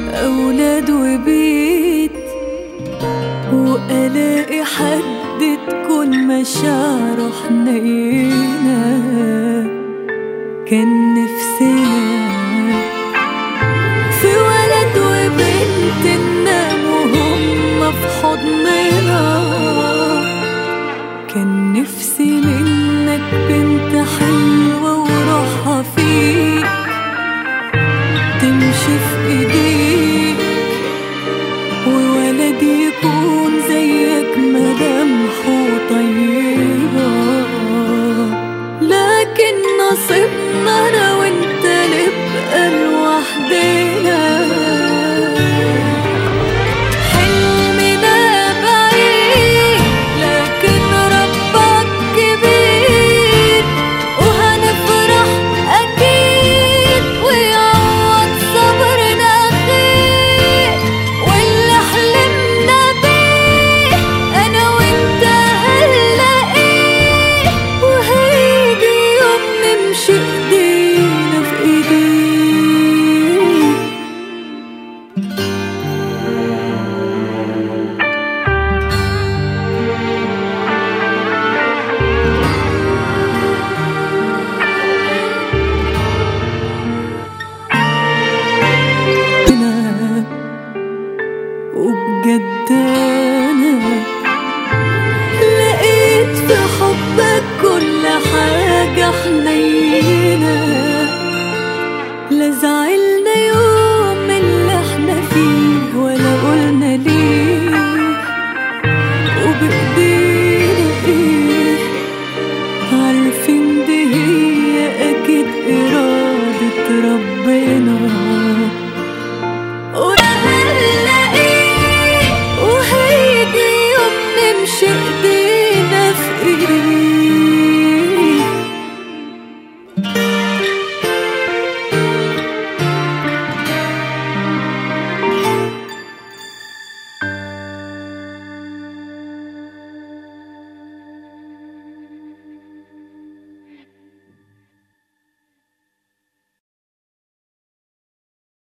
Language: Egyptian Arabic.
أولاد وبيت وألاقي حد تكون مشاعره حنينة كان نفسنا في ولد وبنت ننام وهم في حضننا كان نفسي منك بنت حلوة وروحها فيك تمشي في ايديك وولد يكون زيك ملامحه طيبة لكن نصيبنا انا وانت نبقى لوحدنا حلمنا بعيد لكن ربك كبير وهنفرح أكيد ويعوض صبرنا خير واللي حلمنا بيه أنا وأنت هنلاقيه وهيجي يوم نمشي إيدينا في إيديه